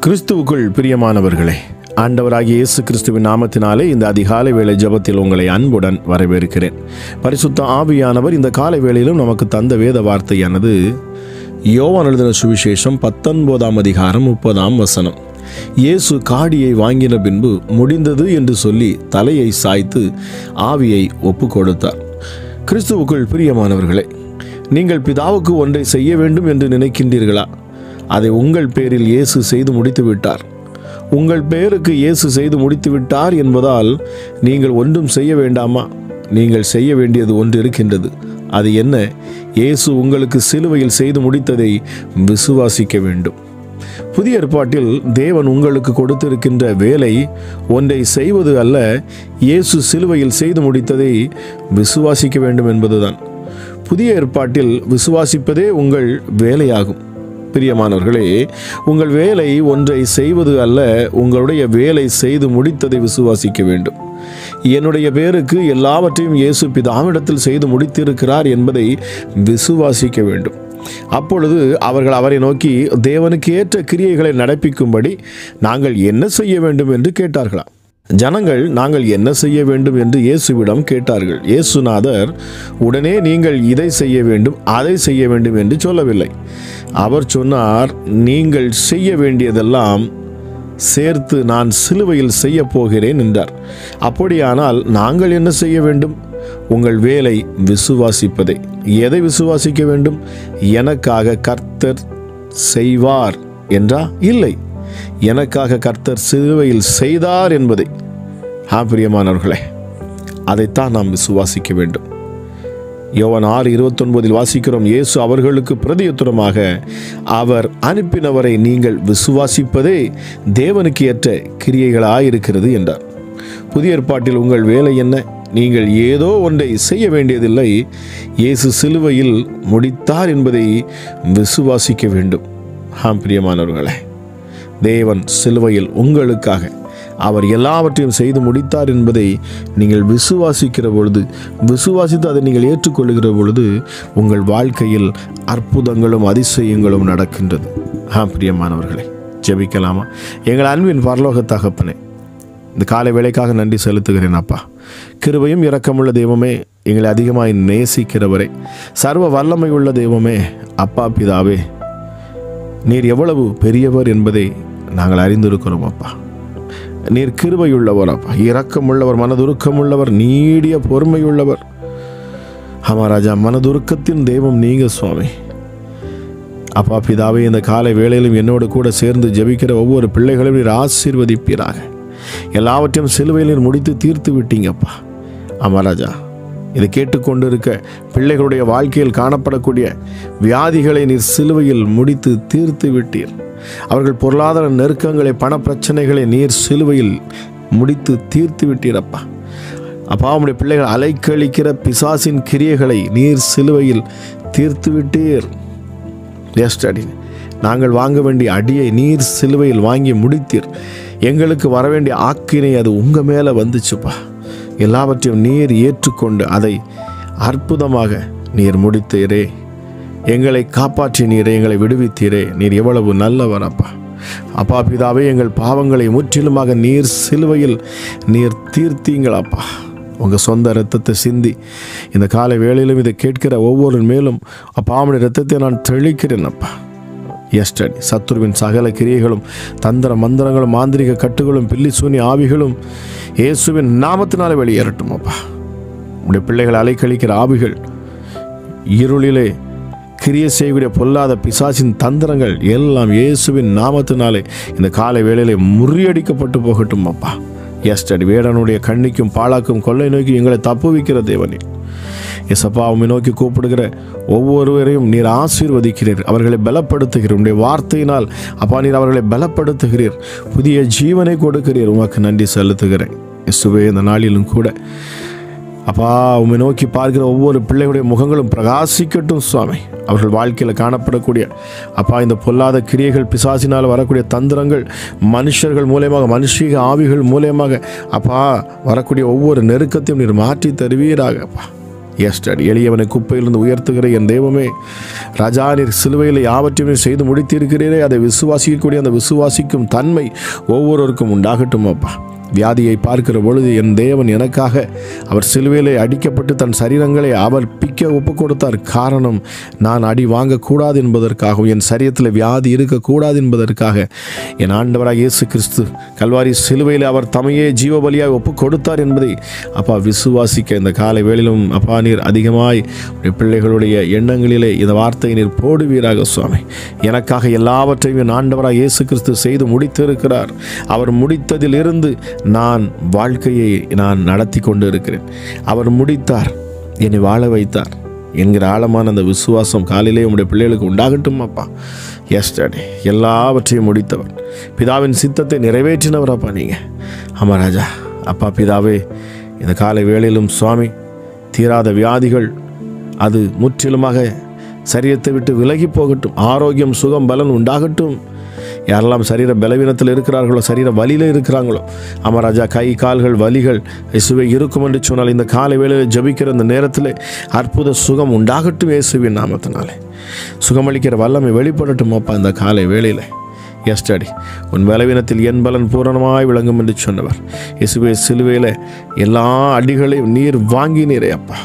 கிறிஸ்துவுக்குள் பிரியமானவர்களே ஆண்டவராகிய இயேசு கிறிஸ்துவின் நாமத்தினாலே இந்த அதிகாலை வேளை ஜெபத்தில் உங்களை அன்புடன் வரவேற்கிறேன் பரிசுத்த ஆவியானவர் இந்த காலை வேளையிலும் நமக்கு தந்த வேத வார்த்தையானது யோவான் எழுதின சுவிசேஷம் பத்தொன்பதாம் அதிகாரம் முப்பதாம் வசனம் இயேசு காடியை வாங்கின பின்பு முடிந்தது என்று சொல்லி தலையை சாய்த்து ஆவியை ஒப்பு கொடுத்தார் கிறிஸ்துவுக்குள் பிரியமானவர்களே நீங்கள் பிதாவுக்கு ஒன்றை செய்ய வேண்டும் என்று நினைக்கின்றீர்களா அதை உங்கள் பேரில் இயேசு செய்து முடித்து விட்டார் உங்கள் பேருக்கு இயேசு செய்து முடித்து விட்டார் என்பதால் நீங்கள் ஒன்றும் செய்ய வேண்டாமா நீங்கள் செய்ய வேண்டியது ஒன்று இருக்கின்றது அது என்ன இயேசு உங்களுக்கு சிலுவையில் செய்து முடித்ததை விசுவாசிக்க வேண்டும் புதிய ஏற்பாட்டில் தேவன் உங்களுக்கு கொடுத்திருக்கின்ற வேலை ஒன்றை செய்வது அல்ல இயேசு சிலுவையில் செய்து முடித்ததை விசுவாசிக்க வேண்டும் என்பதுதான் புதிய ஏற்பாட்டில் விசுவாசிப்பதே உங்கள் வேலையாகும் பிரியமானவர்களே உங்கள் வேலை ஒன்றை செய்வது அல்ல உங்களுடைய வேலை செய்து முடித்ததை விசுவாசிக்க வேண்டும் என்னுடைய பேருக்கு எல்லாவற்றையும் இயேசு பிதாவிடத்தில் செய்து முடித்திருக்கிறார் என்பதை விசுவாசிக்க வேண்டும் அப்பொழுது அவர்கள் அவரை நோக்கி தேவனுக்கு ஏற்ற கிரியைகளை நடப்பிக்கும்படி நாங்கள் என்ன செய்ய வேண்டும் என்று கேட்டார்களாம் ஜனங்கள் நாங்கள் என்ன செய்ய வேண்டும் என்று இயேசுவிடம் கேட்டார்கள் இயேசுநாதர் உடனே நீங்கள் இதை செய்ய வேண்டும் அதை செய்ய வேண்டும் என்று சொல்லவில்லை அவர் சொன்னார் நீங்கள் செய்ய வேண்டியதெல்லாம் சேர்த்து நான் சிலுவையில் செய்ய போகிறேன் என்றார் அப்படியானால் நாங்கள் என்ன செய்ய வேண்டும் உங்கள் வேலை விசுவாசிப்பதை எதை விசுவாசிக்க வேண்டும் எனக்காக கர்த்தர் செய்வார் என்றா இல்லை எனக்காக கர்த்தர் சிலுவையில் செய்தார் என்பதை ஆ பிரியமானவர்களே அதைத்தான் நாம் விசுவாசிக்க வேண்டும் யோவான் ஆறு இருபத்தொன்பதில் வாசிக்கிறோம் இயேசு அவர்களுக்கு பிரதியுத்தரமாக அவர் அனுப்பினவரை நீங்கள் விசுவாசிப்பதே தேவனுக்கு ஏற்ற கிரியைகளாயிருக்கிறது என்றார் புதிய ஏற்பாட்டில் உங்கள் வேலை என்ன நீங்கள் ஏதோ ஒன்றை செய்ய வேண்டியதில்லை இயேசு சிலுவையில் முடித்தார் என்பதை விசுவாசிக்க வேண்டும் ஆம் பிரியமானவர்களே தேவன் சிலுவையில் உங்களுக்காக அவர் எல்லாவற்றையும் செய்து முடித்தார் என்பதை நீங்கள் விசுவாசிக்கிற பொழுது விசுவாசித்து அதை நீங்கள் ஏற்றுக்கொள்கிற பொழுது உங்கள் வாழ்க்கையில் அற்புதங்களும் அதிசயங்களும் நடக்கின்றது ஆ பிரியமானவர்களே ஜெபிக்கலாமா எங்கள் அன்பின் பரலோக தகப்பனே இந்த காலை வேலைக்காக நன்றி செலுத்துகிறேன் அப்பா கிருபையும் இரக்கமுள்ள தெய்வமே எங்களை அதிகமாய் நேசிக்கிறவரே சர்வ வல்லமை உள்ள தெய்வமே அப்பா பிதாவே நீர் எவ்வளவு பெரியவர் என்பதை நாங்கள் அறிந்திருக்கிறோம் அப்பா நீர் கிருபையுள்ளவர் அப்பா இரக்கமுள்ளவர் மனதுருக்கமுள்ளவர் நீடிய பொறுமையுள்ளவர் ஆமா ராஜா மனதுருக்கத்தின் தெய்வம் நீங்க சுவாமி அப்பா பிதாவே இந்த காலை வேளையிலும் என்னோடு கூட சேர்ந்து ஜெபிக்கிற ஒவ்வொரு பிள்ளைகளையும் நீர் ஆசீர்வதிப்பீராக எல்லாவற்றையும் சிலுவையில் நீர் முடித்து தீர்த்து விட்டீங்கப்பா ஆமா ராஜா இதை கேட்டுக்கொண்டு இருக்க பிள்ளைகளுடைய வாழ்க்கையில் காணப்படக்கூடிய வியாதிகளை நீர் சிலுவையில் முடித்து தீர்த்து விட்டீர் அவர்கள் பொருளாதார நெருக்கங்களை பண பிரச்சனைகளை நீர் சிலுவையில் முடித்து தீர்த்து விட்டீரப்பா அப்பா உடைய பிள்ளைகள் அலைக்கழிக்கிற பிசாசின் கிரியைகளை நீர் சிலுவையில் தீர்த்து விட்டீர் எஸ் டாடி நாங்கள் வாங்க வேண்டிய அடியை நீர் சிலுவையில் வாங்கி முடித்தீர் எங்களுக்கு வர வேண்டிய ஆக்கினை அது உங்கள் மேலே வந்துச்சுப்பா எல்லாவற்றையும் நீர் ஏற்றுக்கொண்டு அதை அற்புதமாக நீர் முடித்தீரே எங்களை காப்பாற்றி நீரே எங்களை விடுவித்தீரே நீர் எவ்வளவு நல்லவர் அப்பா அப்பா பிதாவே எங்கள் பாவங்களை முற்றிலுமாக நீர் சிலுவையில் நீர் தீர்த்தீங்களப்பா உங்கள் சொந்த இரத்தத்தை சிந்தி இந்த காலை வேளையிலும் இதை கேட்கிற ஒவ்வொரு மேலும் அப்பா அவனுடைய இரத்தத்தை நான் தெளிக்கிறேன் அப்பா எஸ்டடி சத்துருவின் சகல கிரியைகளும் தந்திர மந்திரங்களும் மாந்திரிக கட்டுகளும் பில்லி சூனி ஆவிகளும் இயேசுவின் நாமத்தினால வெளியேறட்டும் அப்பா உடைய பிள்ளைகள் அலைக்கழிக்கிற ஆவிகள் இருளிலே கிரிய செய்யக்கூடிய பொல்லாத பிசாசின் தந்திரங்கள் எல்லாம் இயேசுவின் நாமத்தினாலே இந்த காலை வேளையிலே முறியடிக்கப்பட்டு போகட்டும் அப்பா எஸ்டடி வேடனுடைய கண்ணிக்கும் பாழாக்கும் கொள்ளை நோக்கி எங்களை தப்புவிக்கிற தேவனே எசப்பா உண்மை நோக்கி கூப்பிடுகிற ஒவ்வொருவரையும் நீர் ஆசீர்வதிக்கிறீர் அவர்களை பலப்படுத்துகிறீர் உடைய வார்த்தையினால் அப்பா நீர் அவர்களை பலப்படுத்துகிறீர் புதிய ஜீவனை கொடுக்கிறீர் உமக்கு நன்றி செலுத்துகிறேன் இசுவே இந்த நாளிலும் கூட அப்பா உண்மை நோக்கி பார்க்கிற ஒவ்வொரு பிள்ளைகளுடைய முகங்களும் பிரகாசிக்கட்டும் சுவாமி அவர்கள் வாழ்க்கையில் காணப்படக்கூடிய அப்பா இந்த பொல்லாத கிரியைகள் பிசாசினால் வரக்கூடிய தந்திரங்கள் மனுஷர்கள் மூலியமாக மனுஷீக ஆவிகள் மூலியமாக அப்பா வரக்கூடிய ஒவ்வொரு நெருக்கத்தையும் நீர் மாற்றி தருவீராக அப்பா எஸ்டடி எளியவனை குப்பையிலிருந்து உயர்த்துகிற என் தெய்வமே ராஜா நீர் சிலுவையில் யாவற்றையுமே செய்து முடித்திருக்கிறீரே அதை விசுவாசிக்கக்கூடிய அந்த விசுவாசிக்கும் தன்மை ஒவ்வொருவருக்கும் உண்டாகட்டும் அப்பா வியாதியை பார்க்கிற பொழுது என் தேவன் எனக்காக அவர் சிலுவையிலே அடிக்கப்பட்டு தன் சரீரங்களை அவர் பிக்க ஒப்பு கொடுத்தார் காரணம் நான் அடி வாங்கக்கூடாது என்பதற்காகவும் என் சரீரத்தில் வியாதி இருக்கக்கூடாது என்பதற்காக என் ஆண்டவராக இயேசு கிறிஸ்து கல்வாரி சிலுவையில் அவர் தமையே ஜீவபலியாக ஒப்பு கொடுத்தார் என்பதை அப்பா விசுவாசிக்க இந்த காலை வேளையிலும் அப்பா நீர் அதிகமாய் உடைய பிள்ளைகளுடைய எண்ணங்களிலே இந்த வார்த்தையை நீர் போடுவீராக சுவாமி எனக்காக எல்லாவற்றையும் என் ஆண்டவராக இயேசு கிறிஸ்து செய்து முடித்திருக்கிறார் அவர் முடித்ததிலிருந்து நான் வாழ்க்கையை நான் நடத்தி கொண்டு இருக்கிறேன் அவர் முடித்தார் என்னை வாழ வைத்தார் என்கிற ஆழமான அந்த விசுவாசம் காலையிலே உங்களுடைய பிள்ளைகளுக்கு உண்டாகட்டும் அப்பா எஸ்டர்டே எல்லாவற்றையும் முடித்தவர் பிதாவின் சித்தத்தை நிறைவேற்றினவர் அப்பா நீங்கள் ஆமாம் ராஜா அப்பா பிதாவே இந்த காலை வேளையிலும் சுவாமி தீராத வியாதிகள் அது முற்றிலுமாக சரீரத்தை விட்டு விலகி போகட்டும் ஆரோக்கியம் சுகம் பலன் உண்டாகட்டும் யாரெல்லாம் சரீர பலவீனத்தில் இருக்கிறார்களோ சரீர வலியில் இருக்கிறாங்களோ அமராஜா கை கால்கள் வலிகள் இயேசுவே இருக்கும் என்று சொன்னால் இந்த காலை வேளையில் ஜபிக்கிற இந்த நேரத்தில் அற்புத சுகம் உண்டாகட்டும் இயேசுவின் நாமத்தினாலே சுகமளிக்கிற வல்லமை வெளிப்படட்டும் அப்பா இந்த காலை வேளையில் எஸ்டடி உன் பலவீனத்தில் என் பலன் பூரணமாய் விளங்கும் என்று சொன்னவர் இயேசுவே சிலுவையில் எல்லா அடிகளையும் நீர் வாங்கினீரே அப்பா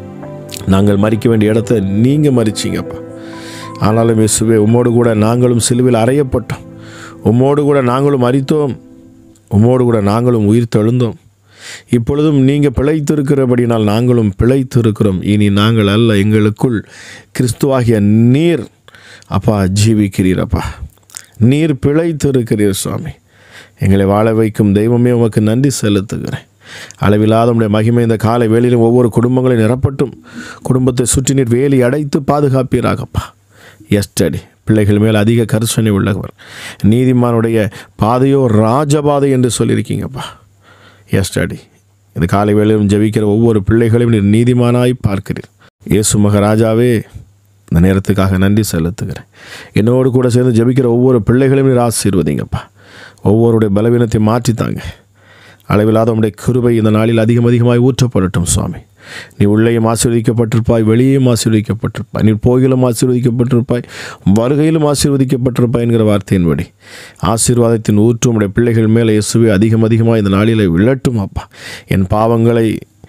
நாங்கள் மறிக்க வேண்டிய இடத்த நீங்கள் மறிச்சிங்கப்பா ஆனாலும் இயேசுவே உம்மோடு கூட நாங்களும் சிலுவையில் அறையப்பட்டோம் உம்மோடு கூட நாங்களும் மறித்தோம் உம்மோடு கூட நாங்களும் உயிர் தெழுந்தோம் இப்பொழுதும் நீங்கள் பிழைத்திருக்கிறபடினால் நாங்களும் பிழைத்திருக்கிறோம் இனி நாங்கள் அல்ல எங்களுக்குள் கிறிஸ்துவாகிய நீர் அப்பா ஜீவிக்கிறீரப்பா நீர் பிழைத்திருக்கிறீர் சுவாமி எங்களை வாழ வைக்கும் தெய்வமே உமக்கு நன்றி செலுத்துகிறேன் அளவில்லாத உடைய மகிமை இந்த காலை வேளையிலும் ஒவ்வொரு குடும்பங்களையும் நிரப்பட்டும் குடும்பத்தை சுற்றி நீர் வேலி அடைத்து பாதுகாப்பீராகப்பா எஸ்டடி பிள்ளைகள் மேல் அதிக கரிசனை உள்ளவர் நீதிமானுடைய பாதையோ ராஜபாதை என்று சொல்லியிருக்கீங்கப்பா எஸ்டடி இந்த காலை வேளையிலும் ஜெபிக்கிற ஒவ்வொரு பிள்ளைகளையும் நீர் நீதிமானாய் பார்க்கிறீர் இயேசு மகராஜாவே இந்த நேரத்துக்காக நன்றி செலுத்துகிறேன் என்னோடு கூட சேர்ந்து ஜெபிக்கிற ஒவ்வொரு பிள்ளைகளையும் நீர் ஆசீர்வதிங்கப்பா ஒவ்வொருடைய பலவீனத்தை மாற்றித்தாங்க அளவில்லாத உடைய கிருபை இந்த நாளில் அதிகம் அதிகமாய் ஊற்றப்படட்டும் சுவாமி நீ உள்ளேயும் ஆசீர்வதிக்கப்பட்டிருப்பாய் வெளியேயும் ஆசீர்வதிக்கப்பட்டிருப்பாய் நீ போகிலும் ஆசீர்வதிக்கப்பட்டிருப்பாய் வருகையிலும் ஆசீர்வதிக்கப்பட்டிருப்பாய் என்கிற வார்த்தையின்படி ஆசீர்வாதத்தின் ஊற்றும் உடைய பிள்ளைகள் மேலே இயேசுவே அதிகம் அதிகமாக இந்த நாளில் விழட்டும் அப்பா என் பாவங்களை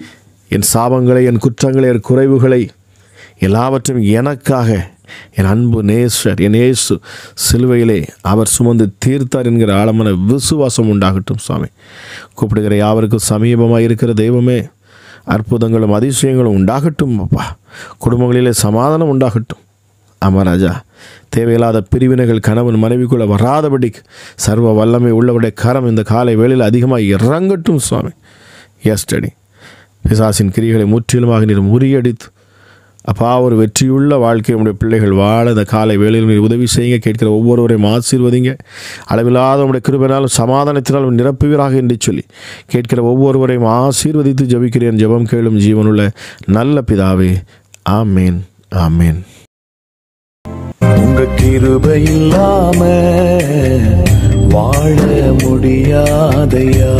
என் சாபங்களை என் குற்றங்களை என் குறைவுகளை எல்லாவற்றையும் எனக்காக என் அன்பு நேசர் என் இயேசு சிலுவையிலே அவர் சுமந்து தீர்த்தார் என்கிற ஆழமான விசுவாசம் உண்டாகட்டும் சுவாமி கூப்பிடுகிற யாவருக்கும் சமீபமாக இருக்கிற தெய்வமே அற்புதங்களும் அதிசயங்களும் உண்டாகட்டும் அப்பா குடும்பங்களிலே சமாதானம் உண்டாகட்டும் ஆமாம் ராஜா தேவையில்லாத பிரிவினைகள் கணவன் மனைவிக்குள்ளே வராதபடிக்கு சர்வ வல்லமை உள்ளவருடைய கரம் இந்த காலை வேளையில் அதிகமாக இறங்கட்டும் சுவாமி எஸ்டடி பிசாசின் கிரிகளை முற்றிலுமாக நீர் முறியடித்து அப்பா ஒரு வெற்றியுள்ள வாழ்க்கை உடைய பிள்ளைகள் வாழ இந்த காலை வேளையில் நீர் உதவி செய்யுங்க கேட்கிற ஒவ்வொருவரையும் ஆசீர்வதிங்க அளவில்லாத உடைய கிருபையினாலும் சமாதானத்தினாலும் நிரப்புவீராக என்று சொல்லி கேட்கிற ஒவ்வொருவரையும் ஆசீர்வதித்து ஜபிக்கிறேன் ஜெபம் கேளும் ஜீவனுள்ள நல்ல பிதாவே ஆமேன் ஆமேன் உங்க கிருபை இல்லாம வாழ முடியாதையா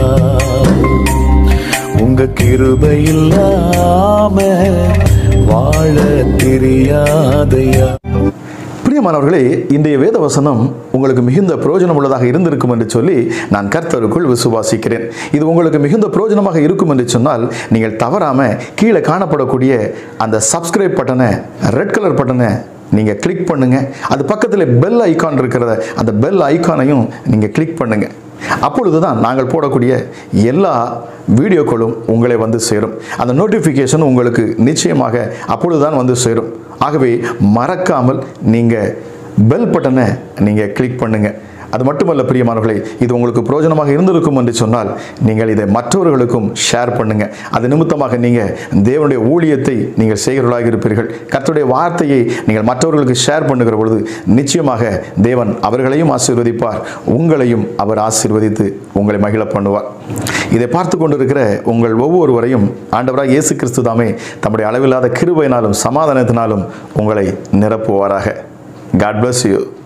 உங்க கிருபை இல்லாம வாழ தெரியாதையா பிரியமானவர்களே இன்றைய வேத வசனம் உங்களுக்கு மிகுந்த பிரயோஜனம் உள்ளதாக இருந்திருக்கும் என்று சொல்லி நான் கர்த்தருக்குள் விசுவாசிக்கிறேன் இது உங்களுக்கு மிகுந்த பிரயோஜனமாக இருக்கும் என்று சொன்னால் நீங்கள் தவறாம கீழே காணப்படக்கூடிய அந்த சப்ஸ்கிரைப் பட்டனை ரெட் கலர் பட்டனை நீங்கள் கிளிக் பண்ணுங்க அது பக்கத்தில் பெல் ஐகான் இருக்கிறத அந்த பெல் ஐகானையும் நீங்கள் கிளிக் பண்ணுங்க அப்பொழுது தான் நாங்கள் போடக்கூடிய எல்லா வீடியோக்களும் உங்களை வந்து சேரும் அந்த நோட்டிஃபிகேஷன் உங்களுக்கு நிச்சயமாக அப்பொழுது தான் வந்து சேரும் ஆகவே மறக்காமல் நீங்கள் பெல் பட்டனை நீங்கள் கிளிக் பண்ணுங்கள் அது மட்டுமல்ல பிரியமானவர்களே இது உங்களுக்கு பிரயோஜனமாக இருந்திருக்கும் என்று சொன்னால் நீங்கள் இதை மற்றவர்களுக்கும் ஷேர் பண்ணுங்க அது நிமித்தமாக நீங்கள் தேவனுடைய ஊழியத்தை நீங்கள் செய்கிறவர்களாக இருப்பீர்கள் கர்த்தருடைய வார்த்தையை நீங்கள் மற்றவர்களுக்கு ஷேர் பண்ணுகிற பொழுது நிச்சயமாக தேவன் அவர்களையும் ஆசீர்வதிப்பார் உங்களையும் அவர் ஆசீர்வதித்து உங்களை மகிழ பண்ணுவார் இதை பார்த்து கொண்டிருக்கிற உங்கள் ஒவ்வொருவரையும் ஆண்டவராக இயேசு கிறிஸ்து தாமே தம்முடைய அளவில்லாத கிருபையினாலும் சமாதானத்தினாலும் உங்களை நிரப்புவாராக காட் bless you